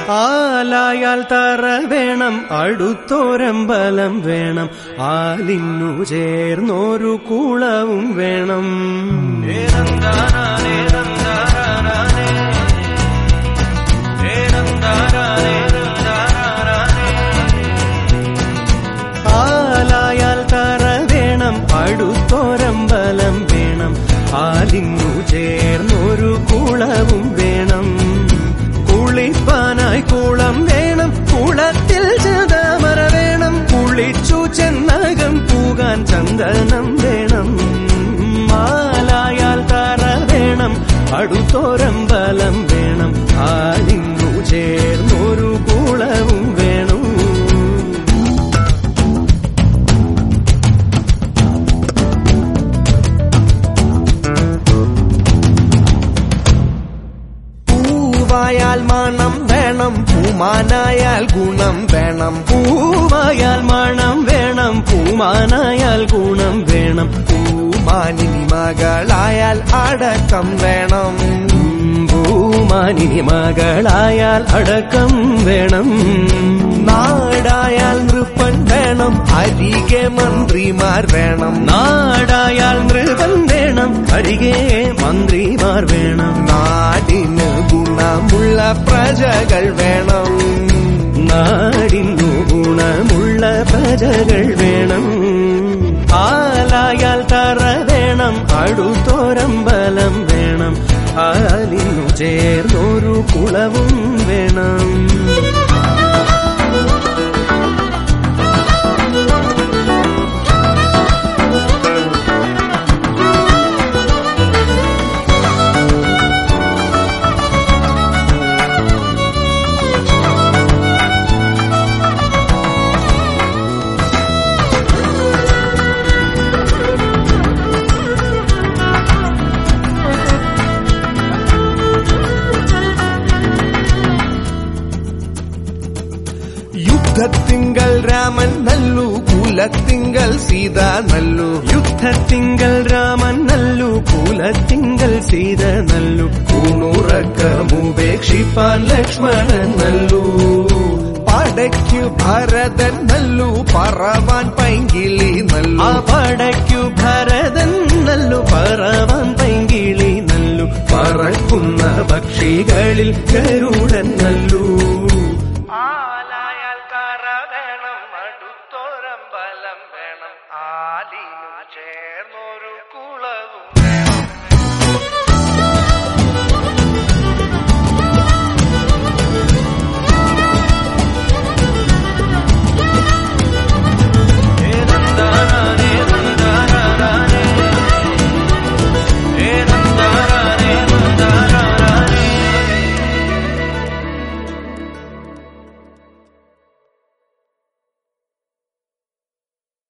ആലായാൽ തറ വേണം അടുത്തോരമ്പലം വേണം ആലിന്നു ചേർന്നൊരു കുളവും വേണം ആലായാൽ തറ വേണം അടുത്തോരമ്പലം വേണം ആലിന്നു ചേർന്നൊരു കുളവും വേണം കുളിപ്പാനായി കുളം വേണം കുളത്തിൽ ചതമര വേണം കുളിച്ചു ചെന്നകം പൂകാൻ ചന്ദനം വേണം മാലായാൽ തറ വേണം അടുത്തോരമ്പലം വേണം ആലിന്നു ചേർന്നൊരു കുളവും വേണം പൂവായാൽ മണം വേണം പൂമാനായാൽ ഗുണം വേണം പൂവായാൽ മണം വേണം പൂമാനായാൽ ഗുണം വേണം പൂമാനിനി മകളായാൽ അടക്കം വേണം ഭൂമാനിനി മകളായാൽ അടക്കം വേണം നാടായാൽ നൃപ്പൻ വേണം അരികെ മന്ത്രിമാർ വേണം നാടായാൽ നൃപൻ വേണം അരികെ മന്ത്രിമാർ വേണം നാടിന് ഗുണമുള്ള പ്രജകൾ വേണം നാടിന്നു ഗുണമുള്ള പ്രജകൾ വേണം ആലായാൽ തറ വേണം അടുത്തോരമ്പലം വേണം ആലിന്നു ചേർന്നൊരു കുളവും വേണം യുദ്ധത്തിങ്കൽ രാമൻ നല്ലു കുലത്തിങ്കൽ സീത നല്ലു യുദ്ധത്തിങ്കൽ രാമൻ നല്ലു കുലത്തിങ്കൽ സീത നല്ലു കൂണുറക്കമുപേക്ഷിപ്പാൻ ലക്ഷ്മണൻ നല്ലു പടയ്ക്കു ഭരതൻ നല്ലു പറവാൻ പൈങ്കിളി ആ നല്ലു പടയ്ക്കു ഭരതൻ നല്ലു പറവാൻ പൈങ്കിളി നല്ലു പറക്കുന്ന പക്ഷികളിൽ ഗരുഡൻ നല്ലു